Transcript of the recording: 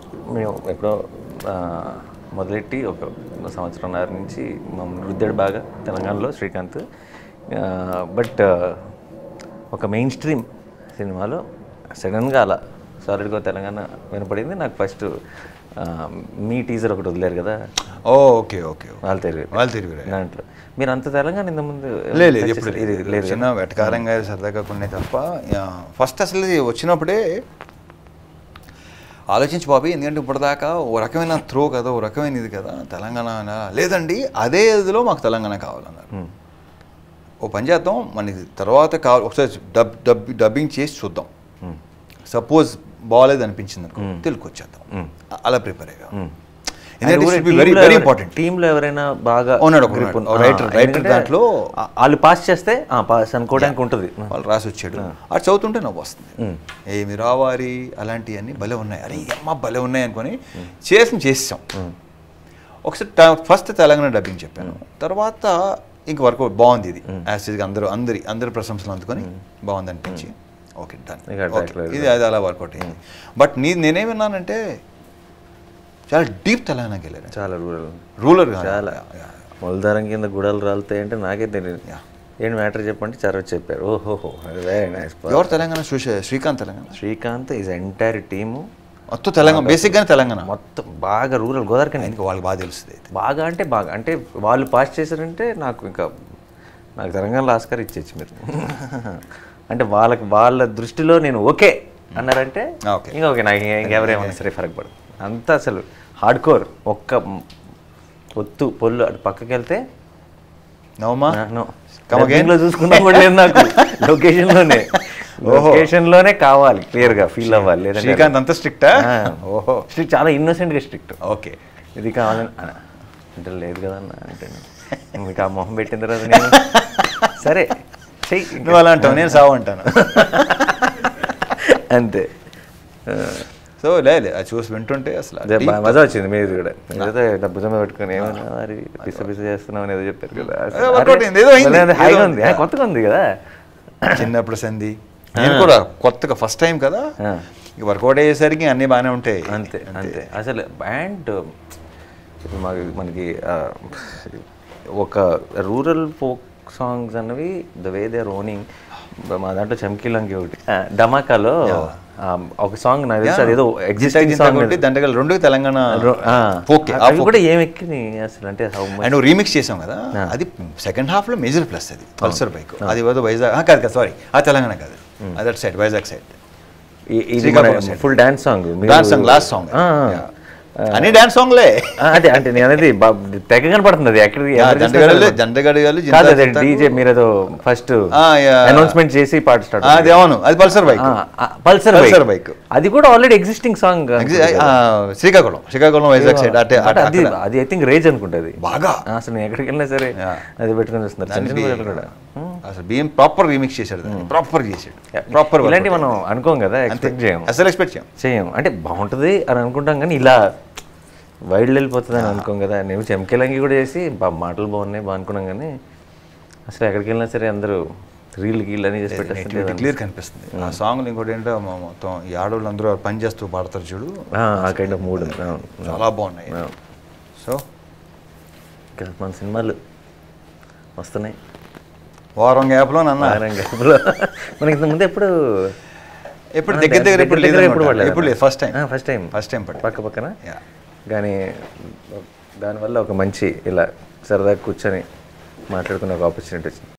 మేము ఎప్పుడో ఆ, మొదలెట్టి ఒక సంవత్సరంన్నర నుంచి మమ్మల్ని రుద్దాడు బాగా తెలంగాణలో శ్రీకాంత్ బట్ ఒక మెయిన్ స్ట్రీమ్ సినిమాలో సడన్గా అలా సాలిడ్గా తెలంగాణ వినపడింది నాకు ఫస్ట్ మీ టీజర్ ఒకటి వదిలేరు కదా ఓ ఓకే ఓకే వాళ్ళు తెలియదు వాళ్ళు తిరిగి దాంట్లో మీరు అంత తెలంగాణ ఇంత ముందు లేదు ఎప్పుడు ఇది లేదు చిన్న వెటకారంగా సరదాగా కొన్ని తప్ప ఫస్ట్ అసలు ఇది వచ్చినప్పుడే ఆలోచించి బాబీ ఎందుకంటే ఇప్పటిదాకా ఓ రకమైన త్రో కదా ఓ రకమైన ఇది కదా తెలంగాణ అన- లేదండి అదే ఇదిలో మాకు తెలంగాణ కావాలన్నారు Hmm. ఓ పని చేద్దాం మనకి తర్వాత కావాలి ఒకసారి డబ్ డబ్ డబ్బింగ్ చేసి చూద్దాం Hmm. సపోజ్ బాగాలేదు అనిపించింది అనుకో తెలుగు వచ్చేద్దాం Hmm. అలా ప్రిపేర్ అయ్యాం Hmm. ఎందుకంటే వెరీ వెరీ ఇంపార్టెంట్ టీంలో ఎవరైనా బాగా ఉన్నాడు ఒక grip ఉన్నాడు. ఉన్న- ఓ రైటర్- ఆ, రైటర్ ఎందుకంటే దాంట్లో ఆ- వాళ్ళు పాస్ చేస్తే ఆ, పాస్ అనుకోవడానికి ఉంటుంది వాళ్ళు రాసి వచ్చాడు అది చదువుతుంటే నవ్వు వస్తుంది ఏమి రావాలి అలాంటివన్నీ భలే ఉన్నాయి అరే ఈ అమ్మ భలే ఉన్నాయి అనుకొని చేసి చేసాం ఒకసారి ట- ఫస్ట్ తెలంగాణ డబ్బింగ్ చెప్పాను తర్వాత ఇంక వరకు బాగుంది ఇది యాసిడ్గా అందరూ అందరి అందరి ప్రశంసలు అందుకొని బాగుంది అనిపించి ఓకే డన్ ఇక track లో ఇది అది అలా వర్కౌట్ అయింది బట్ నీ నేనేమన్నానంటే చాలా డీప్ తెలంగాణకి వెళ్ళాను చాలా రూరల్ రూలర్ చాలా మొలదారం కింద గుడలు రాలుతాయి అంటే నాకే తెలియదు ఏంటి మ్యాటర్ చెప్పంటే చరవ చెప్పారు ఓహోహో వెరీ నైస్ ఎవరు తెలంగాణ శ్రీ- Srikanth Telangana Srikanth is entire team మొత్తం తెలంగాణ బేసిక్గానే తెలంగాణ మొత్తం బాగా రూరల్ గోదావరికి ఆయనకి వాళ్ళకి బాగా తెలుస్తుంది అయితే బాగా అంటే బాగా అంటే వాళ్ళు పాస్ చేశారంటే నాకు ఇంకా నాకు తెలంగాణలో ఆస్కార్ ఇచ్చేచ్చు మీరు అంటే వాళ్ళకి వాళ్ళ దృష్టిలో నేను ఓకే అన్నారంటే ఆ, okay. ఇంకా ఓకే నాకు ఇంకా- ఇంకెవరేమన్నా సరే ఫరక్ పడదు అంతా అసలు హార్డ్ కోర్ ఒక్క ఒత్తు పొల్లు అటు పక్కకి వెళ్తే నవమా నో Come again? లో చూసుకున్నా కూడా లేదు నాకు లొకేషన్ లోనే లొకేషన్ లోనే కావాలి క్లియర్ గా ఫీల్ అవ్వాలి లేదంటే శ్రీకాంత్ అంత స్ట్రిక్టా ఓహో స్ట్రిక్ట్ చాలా ఇన్నోసెంట్ గా స్ట్రిక్ట్ ఓకే ఇది కావాలని అన- అంటే లేదు కదా అన్న అంటే మీకు ఆ మొహం పెట్టిన తర్వాత నేను సరే చెయ్యి ఇంకా. నువ్వు అలా అంటావు నేను సావు అంటాను అంతే ఆ, సో లేదు అది చూసి వింటుంటే అసలు అదే deep బా- మజా వచ్చింది మీరు కూడా ఏదో డబ్బు జమ పెట్టుకుని ఏమైనా మరి పిస పిస చేస్తున్నాం అని ఏదో చెప్పారు కదా అదే workout అయింది, ఏదో అయింది, భలే ఉంది, హాయిగా ఏదో ఉంది ఉంది. ఆ, కొత్తగా ఉంది కదా చిన్నప్పుడు సంధి నేను కూడా కొత్తగా ఫస్ట్ టైం కదా ఆ. ఇక వర్కౌట్ అయ్యేసరికి అన్నీ బాగానే ఉంటాయి అంతే అంతే అసలు బ్యాండ్ ఇప్పుడు మాకు మనకి ఆ, ఒక రూరల్ ఫోక్ సాంగ్స్ అన్నవి ద వే దే ఓనింగ్ మా దాంట్లో చమ్కీలంకి ఒకటి ఆ, ధమాకాలో ఆ, ఒక సాంగ్ నాకు తెలిసి అదేదో ఎగ్జిస్టింగ్ సాంగ్ ఒకటి దండగలు రెండు తెలంగాణ ఓకే అవి కూడా ఏం ఎక్కింది అసలు అంటే how much- అండ్ రీమిక్స్ చేసాం కదా అది సెకండ్ హాఫ్ లో మేజర్ ప్లస్ అది పల్సర్ బైక్ అది ఏదో వైజాగ్ ఆ, కాదు కాదు సారీ ఆ తెలంగాణ కాదు అదర్ సైడ్ వైజాగ్ సైడ్ ఈ- ఇది Srikakulam side. Full dance song dance song last song అన్ని డాన్స్ సాంగ్లే అంటే అంటే నేను అనేది బా- తెగ కనపడుతుంది అది ఎక్కడ ఎవరు చూసినా దండగడలు కనపడుతుంది. దండగడగాలు కాదు అదే డీజే మీరు ఏదో ఫస్ట్ ఆ, యా. అనౌన్స్మెంట్ చేసి పాట స్టార్ట్ అది అవును అది Pulsar bike Pulsar Pulsar bike bike. అది కూడా already existing song Srikakulam Srikakulam Vizag side అంటే అది అక్కడ- అది ఐ థింక్ రేజ్ అనుకుంటది బాగా అసలు నేను ఎక్కడికి వెళ్ళినా సరే Yeah. అది పెట్టుకుని వస్తున్నారు చిన్న చిన్న పిల్లలు కూడా అసలు బియ్యం ప్రాపర్ రీమిక్స్ చేశాడు ప్రాపర్ చేశాడు ప్రాపర్ ఇలాంటి మనం అనుకోం కదా ఎక్స్పెక్ట్ చేయం అసలు ఎక్స్పెక్ట్ చేయం చేయం అంటే బాగుంటుంది అని అనుకుంటాం కానీ ఇలా వైల్డ్ వెళ్ళిపోతుంది అని అనుకోం కదా నేను చెంకెలంగి కూడా చేసి బా మాటలు బాగున్నాయి బాగా అనుకున్నాం కానీ అసలు ఎక్కడికి వెళ్ళినా సరే అందరూ రీల్ గీల్ అని చేసి పెట్టేస్తుంటే క్లియర్ కనిపిస్తుంది ఆ సాంగ్ ఇంకోటి ఏంటో మా మొత్తం ఈ ఆడవాళ్ళు అందరూ పని చేస్తూ పాడతారు చూడు ఆ కైండ్ ఆఫ్ మూడ్ చాలా బాగున్నాయి సో మన సినిమాలు వస్తున్నాయి వారం గ్యాప్లో నన్న వారం గ్యాప్లో మనకి ఇంత ముందు ఎప్పుడు ఎప్పుడు దగ్గర దగ్గర ఎప్పుడు లేదు ఎప్పుడు పడలేదు ఎప్పుడు లేదు first time first time first time పట్టు పక్క పక్కన Yeah. కానీ దానివల్ల ఒక మంచి ఇలా సరదాగా కూర్చొని మాట్లాడుకునే ఒక ఆపర్చునిటీ వచ్చింది